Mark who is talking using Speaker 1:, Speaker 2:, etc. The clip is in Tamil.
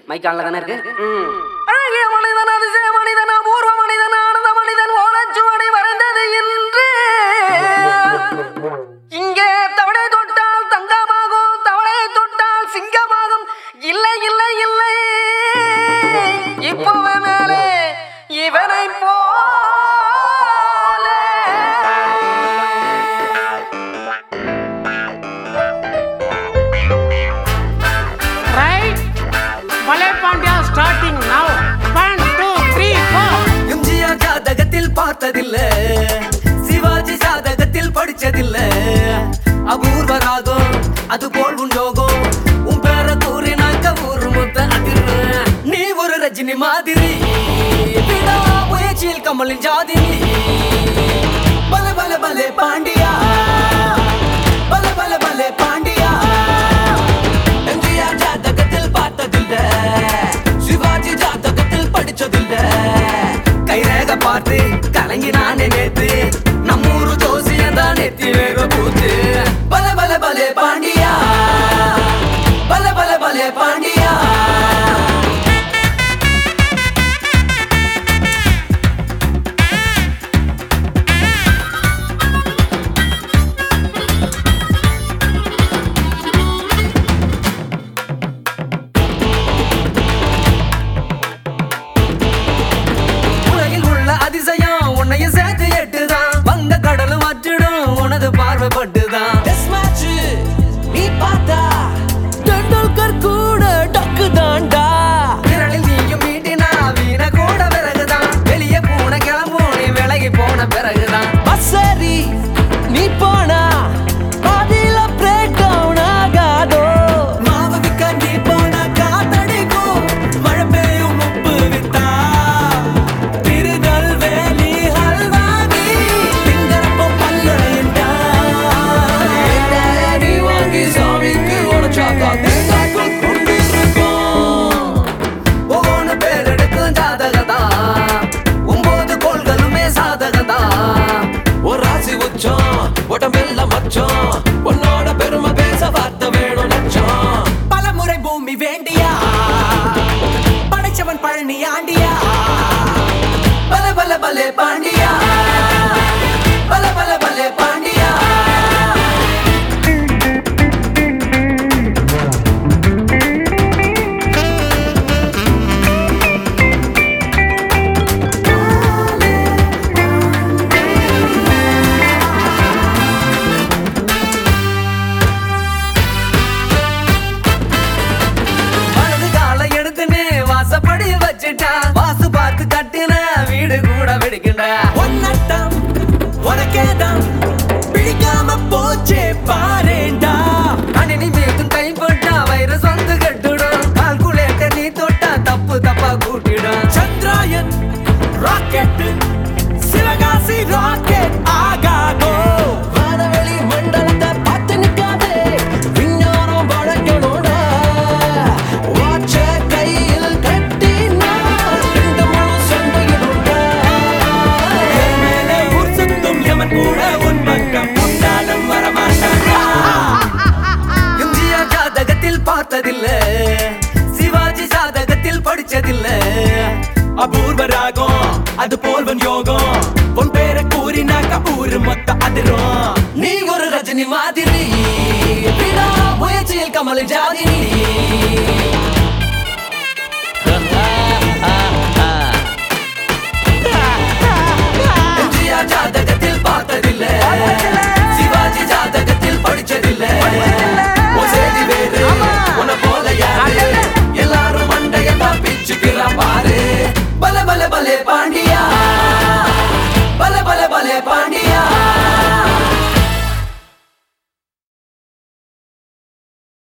Speaker 1: மைக் ஆன்ல தானே இருக்கு
Speaker 2: ம்.
Speaker 1: அழகிய மனிதன் அதிசய மனிதன் அபூர்வ மனிதன் ஆனந்த மனிதன் ஓலச்சுவடி வரைந்தது என்று இங்கே தவளை தொட்டால் தங்கமாகும் தவளை தொட்டால் சிங்கமாகும் இல்லை இல்லை இல்லை இப்போ மேலே இவனை போல
Speaker 3: Right? Ballet Pandya starting now. One, two, three, four.
Speaker 2: MGR ஜாதகத்தில் பார்த்ததில்ல சிவாஜி ஜாதகத்தில் படிச்சதில்ல அபூர்வ ராகம் அது போல் உன் யோகம் உன் பேர கூறினாக்க ஊரு மொத்த அதிர்வு நீ ஒரு ரஜினி மாதிரி விடா முயற்சியில் கமலின் ஜாதினி பல பல பலே பாண்டியா பல பல பலே பாண்டியா எம்ஜிஆர் ஜாதகத்தில் பார்த்ததில்ல சிவாஜி ஜாதகத்தில் படிச்சதில்ல கைரேக பார்த்து கலங்கி நானே நேத்து நம்மூரு ஜோசியம் தான் நெத்தி வேக பூத்து பல பல பலே பாண்டியா பல பல பலே பாண்டியா உலகில் உள்ள அதிசயம் உன்னையும் சேர்த்து எட்டுதான் வங்க கடலும் வற்றிடும் உனது பார்வைப்பட்டுதான் டெஸ்ட் மேட்ச் நீ பார்த்தா டெண்டுல்கர் கூட டக்கு தாண்டா விரலில் நீயும் மீட்டினா வீண கூட பிறகுதான் வெளியே போன கிளம்பும் நீ விலகி போன பிறகுதான் பஸ்ஸரி நீ போனா பாதியில பிரேக் டவுன் ஆகாதோ மாவு விக்க நீ போனா காத்தடிக்கும் மழை பெய்யும் உப்பு வித்தா திருநெல்வேலி ஹல்வாவி திங்கறப்போ பல்லுடையண்டா தேடி வாங்கி சாமிக்கு உனச்சாக்கா தேங்காய்க்குள் கொண்டிருக்கும் ஒவ்வொன்று பேர் எடுக்கும் ஜாதகதா ஒன்பது கோள்களுமே சாதகதா ஒரு ராசி உச்சம் உடம்பெல்லாம் மச்சம் உன்னோட பெருமை பேச வார்த்தை வேணும் லட்சம் பலமுறை பூமி வேண்டியா படைச்சவன் பழனி ஆண்டியா பல பல பலே பாண்டியா பல பல பலே பாண்டியா வலது காலை எடுத்துன்னு வாசப்படி வச்சுட்டா வாசு பார்த்து கட்டின வீடு கூட வெடிக்கின்ற ஒன்னட்டம் உனக்கேதான் பிடிக்காம போச்சே பாரேண்டா கணினி மீதும் கை போட்டா வைரஸ் வந்து கட்டுடும் கால்குலேட்டர் நீ தொட்டா தப்பு தப்பா கூட்டிடும் சந்திராயன் ராக்கெட் சிவகாசி ராக்கெட் ஆகாதோ வானவெளி மண்டலத்தை பார்த்து நிக்காதே விஞ்ஞானம் வளர்க்கணும்டா வாட்ச கையில் கட்டினா ரெண்டு முழு சண்டையிடும்டா என் மேலே ஊர் சுத்தும் யமன் கூட உன் பக்கம் உண்டாலும் வரமாட்டான்டா எம்ஜிஆர் ஜாதகத்தில் பார்த்ததில்ல சிவாஜி ஜாதகத்தில் படிச்சதில்ல அபூர்வ ராகம் அது போல்வன் யோகம் உன் பேரை கூறினா கபூர் மொத்த அதிரும் நீ ஒரு ரஜினி மாதிரி விடா முயற்சியில் கமல் ஜாதினி